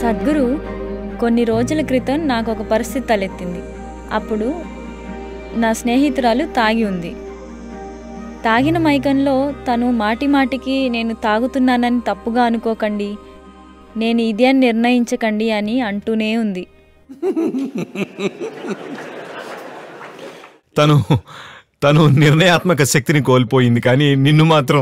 సద్గురు కొన్ని రోజుల క్రితం నాకు ఒక పరిస్థితి తలెత్తింది అప్పుడు నా స్నేహితురాలు తాగి ఉంది తాగిన మైకంలో తను మాటి మాటికి నేను తాగుతున్నానని తప్పుగా అనుకోకండి నేను ఇది అని నిర్ణయించకండి అని అంటూనే ఉంది తను తను నిర్ణయాత్మక శక్తిని కోల్పోయింది కానీ నిన్ను మాత్రం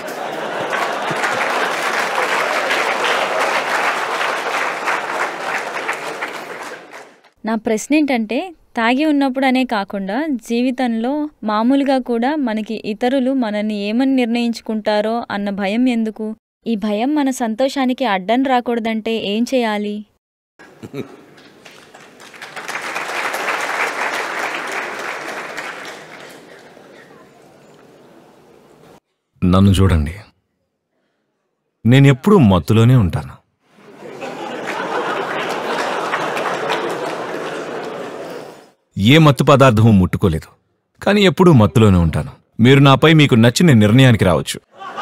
నా ప్రశ్న ఏంటంటే తాగి ఉన్నప్పుడు అనే కాకుండా జీవితంలో మామూలుగా కూడా మనకి ఇతరులు మనల్ని ఏమని నిర్ణయించుకుంటారో అన్న భయం ఎందుకు ఈ భయం మన సంతోషానికి అడ్డం రాకూడదంటే ఏం చేయాలి నన్ను చూడండి నేను ఎప్పుడూ మత్తులోనే ఉంటాను ఏ మత్తు పదార్థము ముట్టుకోలేదు కానీ ఎప్పుడూ మత్తులోనే ఉంటాను మీరు నాపై మీకు నచ్చిన నిర్ణయానికి రావచ్చు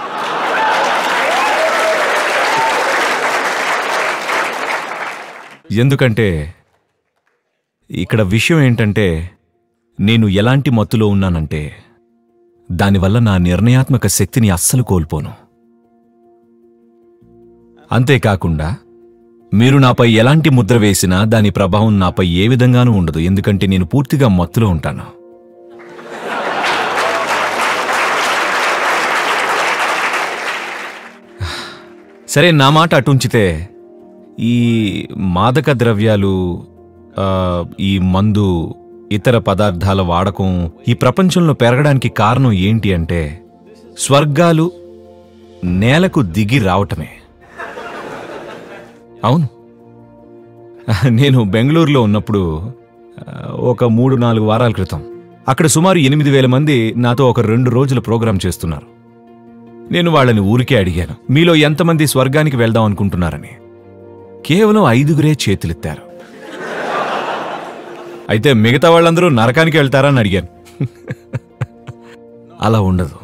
ఎందుకంటే ఇక్కడ విషయం ఏంటంటే నేను ఎలాంటి మత్తులో ఉన్నానంటే దానివల్ల నా నిర్ణయాత్మక శక్తిని అస్సలు కోల్పోను అంతేకాకుండా మీరు నాపై ఎలాంటి ముద్ర వేసినా దాని ప్రభావం నాపై ఏ విధంగానూ ఉండదు ఎందుకంటే నేను పూర్తిగా మత్తులో ఉంటాను సరే నా మాట అటుంచితే ఈ మాదక ద్రవ్యాలు ఆ, ఈ మందు ఇతర పదార్థాల వాడకం ఈ ప్రపంచంలో పెరగడానికి కారణం ఏంటి అంటే స్వర్గాలు నేలకు దిగి రావటమే అవును నేను బెంగళూరులో ఉన్నప్పుడు ఆ, ఒక మూడు నాలుగు వారాల క్రితం అక్కడ సుమారు ఎనిమిది వేల మంది నాతో ఒక రెండు రోజుల ప్రోగ్రాం చేస్తున్నారు నేను వాళ్ళని ఊరికే అడిగాను మీలో ఎంతమంది స్వర్గానికి వెళ్దాం అనుకుంటున్నారని కేవలం ఐదుగురే చేతులెత్తారు అయితే మిగతా వాళ్ళందరూ నరకానికి వెళ్తారని అడిగాను అలా ఉండదు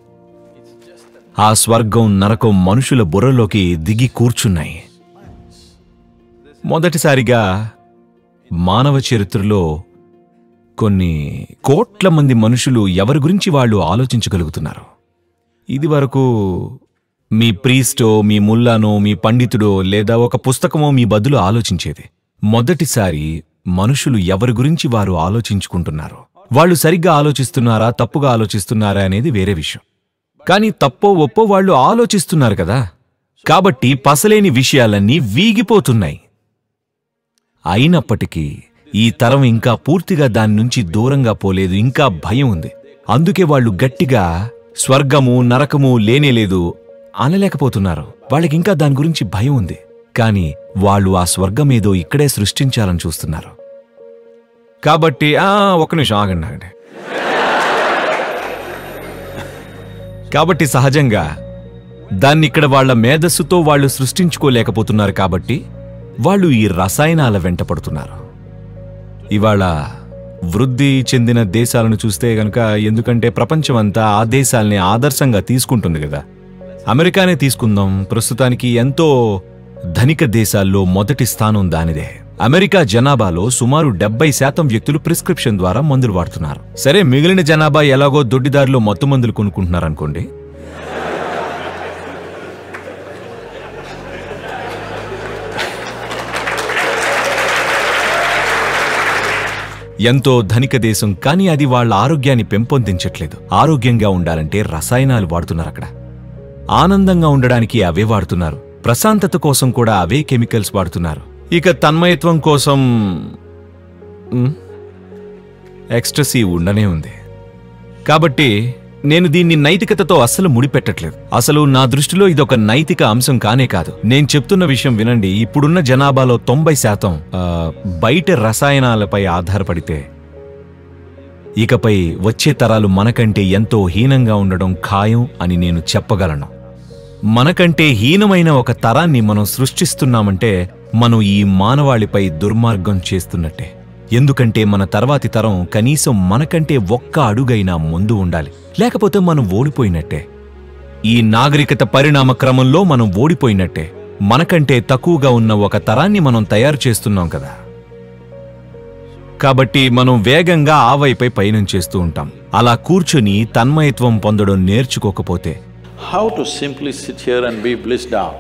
ఆ స్వర్గం నరకం మనుషుల బుర్రలోకి దిగి కూర్చున్నాయి మొదటిసారిగా మానవ చరిత్రలో కొన్ని కోట్ల మంది మనుషులు ఎవరి గురించి వాళ్ళు ఆలోచించగలుగుతున్నారు ఇది వరకు మీ ప్రీస్టో మీ ముల్లానో మీ పండితుడో లేదా ఒక పుస్తకమో మీ బదులు ఆలోచించేది మొదటిసారి మనుషులు ఎవరి గురించి వారు ఆలోచించుకుంటున్నారు వాళ్ళు సరిగ్గా ఆలోచిస్తున్నారా తప్పుగా ఆలోచిస్తున్నారా అనేది వేరే విషయం కానీ తప్పో ఒప్పో వాళ్ళు ఆలోచిస్తున్నారు కదా కాబట్టి పసలేని విషయాలన్నీ వీగిపోతున్నాయి అయినప్పటికీ ఈ తరం ఇంకా పూర్తిగా దాని నుంచి దూరంగా పోలేదు ఇంకా భయం ఉంది అందుకే వాళ్ళు గట్టిగా స్వర్గము నరకము లేనేలేదు అనలేకపోతున్నారు వాళ్ళకి ఇంకా దాని గురించి భయం ఉంది కానీ వాళ్ళు ఆ స్వర్గం ఏదో ఇక్కడే సృష్టించాలని చూస్తున్నారు కాబట్టి ఆ ఒక నిమిషం ఆగండి ఆగండి కాబట్టి సహజంగా దాన్ని ఇక్కడ వాళ్ళ మేధస్సుతో వాళ్ళు సృష్టించుకోలేకపోతున్నారు కాబట్టి వాళ్ళు ఈ రసాయనాల వెంట పడుతున్నారు ఇవాళ వృద్ధి చెందిన దేశాలను చూస్తే గనక ఎందుకంటే ప్రపంచమంతా ఆ దేశాల్ని ఆదర్శంగా తీసుకుంటుంది కదా అమెరికానే తీసుకుందాం ప్రస్తుతానికి ఎంతో ధనిక దేశాల్లో మొదటి స్థానం దానిదే అమెరికా జనాభాలో సుమారు డెబ్బై శాతం వ్యక్తులు ప్రిస్క్రిప్షన్ ద్వారా మందులు వాడుతున్నారు సరే మిగిలిన జనాభా ఎలాగో దొడ్డిదారిలో మత్తు మందులు కొనుక్కుంటున్నారనుకోండి ఎంతో ధనిక దేశం కానీ అది వాళ్ళ ఆరోగ్యాన్ని పెంపొందించట్లేదు ఆరోగ్యంగా ఉండాలంటే రసాయనాలు వాడుతున్నారు అక్కడ ఆనందంగా ఉండడానికి అవే వాడుతున్నారు ప్రశాంతత కోసం కూడా అవే కెమికల్స్ వాడుతున్నారు ఇక తన్మయత్వం కోసం మ్, ఎక్స్ట్రసీ ఉండనే ఉంది కాబట్టి నేను దీన్ని నైతికతతో అస్సలు ముడిపెట్టట్లేదు అసలు నా దృష్టిలో ఇదొక నైతిక అంశం కానే కాదు నేను చెప్తున్న విషయం వినండి ఇప్పుడున్న జనాభాలో తొంభై శాతం ఆ, బయట రసాయనాలపై ఆధారపడితే ఇకపై వచ్చే తరాలు మనకంటే ఎంతో హీనంగా ఉండడం ఖాయం అని నేను చెప్పగలను మనకంటే హీనమైన ఒక తరాన్ని మనం సృష్టిస్తున్నామంటే మనం ఈ మానవాళిపై దుర్మార్గం చేస్తున్నట్టే ఎందుకంటే మన తర్వాతి తరం కనీసం మనకంటే ఒక్క అడుగైనా ముందు ఉండాలి లేకపోతే మనం ఓడిపోయినట్టే ఈ నాగరికత పరిణామ క్రమంలో మనం ఓడిపోయినట్టే మనకంటే తక్కువగా ఉన్న ఒక తరాన్ని మనం తయారు చేస్తున్నాం కదా కాబట్టి మనం వేగంగా ఆ వైపై పయనం చేస్తూ ఉంటాం అలా కూర్చొని తన్మయత్వం పొందడం నేర్చుకోకపోతే How to simply sit here and be blissed out?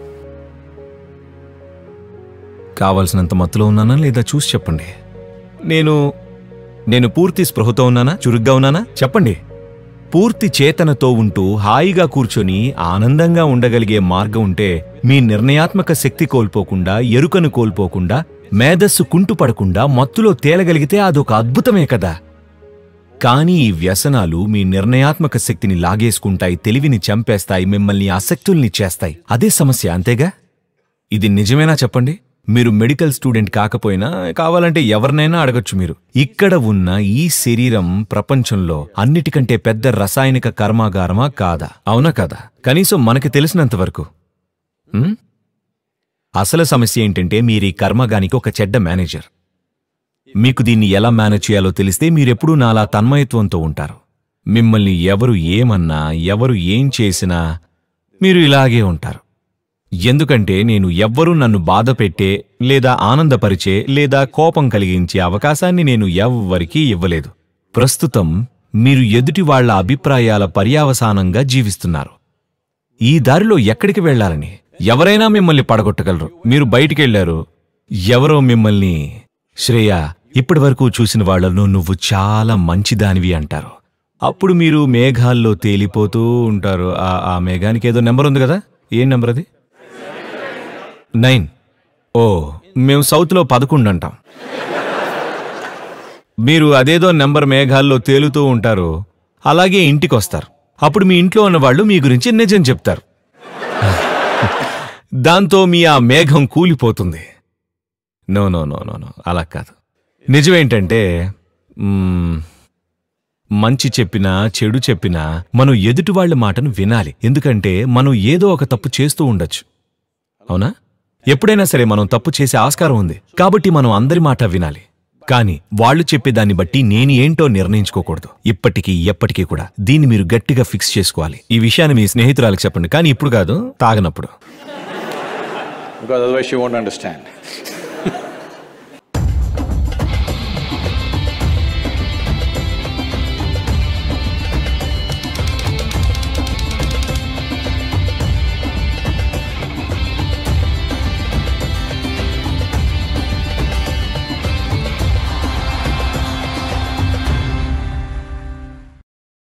కావలసినంత మత్తులో ఉన్నానా లేదా చూసి చెప్పండి నేను నేను పూర్తి స్పృహతో ఉన్నానా చురుగ్గా ఉన్నానా చెప్పండి పూర్తి చేతనతో ఉంటూ హాయిగా కూర్చొని ఆనందంగా ఉండగలిగే మార్గం ఉంటే మీ నిర్ణయాత్మక శక్తి కోల్పోకుండా ఎరుకను కోల్పోకుండా మేధస్సు కుంటుపడకుండా మత్తులో తేలగలిగితే అదొక అద్భుతమే కదా కానీ ఈ వ్యసనాలు మీ నిర్ణయాత్మక శక్తిని లాగేసుకుంటాయి తెలివిని చంపేస్తాయి మిమ్మల్ని అసక్తుల్ని చేస్తాయి అదే సమస్య అంతేగా ఇది నిజమేనా చెప్పండి మీరు మెడికల్ స్టూడెంట్ కాకపోయినా కావాలంటే ఎవరినైనా అడగొచ్చు మీరు ఇక్కడ ఉన్న ఈ శరీరం ప్రపంచంలో అన్నిటికంటే పెద్ద రసాయనిక కర్మాగారమా కాదా అవునా కాదా కనీసం మనకి తెలిసినంత వరకు ఉమ్? అసలు సమస్య ఏంటంటే మీరు ఈ కర్మగానికి ఒక చెడ్డ మేనేజర్ మీకు దీన్ని ఎలా మేనేజ్ చేయాలో తెలిస్తే మీరెప్పుడూ నాలా తన్మయత్వంతో ఉంటారు మిమ్మల్ని ఎవరు ఏమన్నా ఎవరు ఏం చేసినా మీరు ఇలాగే ఉంటారు ఎందుకంటే నేను ఎవ్వరూ నన్ను బాధ పెట్టే లేదా ఆనందపరిచే లేదా కోపం కలిగించే అవకాశాన్ని నేను ఎవ్వరికీ ఇవ్వలేదు ప్రస్తుతం మీరు ఎదుటి వాళ్ళ అభిప్రాయాల పర్యావసానంగా జీవిస్తున్నారు ఈ దారిలో ఎక్కడికి వెళ్ళాలని ఎవరైనా మిమ్మల్ని పడగొట్టగలరు మీరు బయటికెళ్లారు ఎవరో మిమ్మల్ని శ్రేయ ఇప్పటివరకు చూసిన వాళ్లను నువ్వు చాలా మంచిదానివి అంటారు అప్పుడు మీరు మేఘాల్లో తేలిపోతూ ఉంటారు ఆ ఆ మేఘానికి ఏదో నెంబర్ ఉంది కదా ఏం నెంబర్ అది నైన్ ఓ మేము సౌత్లో పదకొండు అంటాం మీరు అదేదో నెంబర్ మేఘాల్లో తేలుతూ ఉంటారు అలాగే ఇంటికి వస్తారు అప్పుడు మీ ఇంట్లో ఉన్న వాళ్ళు మీ గురించి నిజం చెప్తారు దాంతో మీ ఆ మేఘం కూలిపోతుంది no no no no no అలా కాదు నిజమేంటంటే మ్మ్, మంచి చెప్పినా చెడు చెప్పినా మనం ఎదుటి వాళ్ళ మాటను వినాలి ఎందుకంటే మనం ఏదో ఒక తప్పు చేస్తూ ఉండొచ్చు అవునా ఎప్పుడైనా సరే మనం తప్పు చేసే ఆస్కారం ఉంది కాబట్టి మనం అందరి మాట వినాలి కానీ వాళ్ళు చెప్పేదాన్ని బట్టి నేను ఏంటో నిర్ణయించుకోకూడదు ఇప్పటికీ ఎప్పటికీ కూడా దీన్ని మీరు గట్టిగా ఫిక్స్ చేసుకోవాలి ఈ విషయాన్ని మీ స్నేహితురాలకు చెప్పండి కానీ ఇప్పుడు కాదు తాగనప్పుడు Because otherwise she won't understand.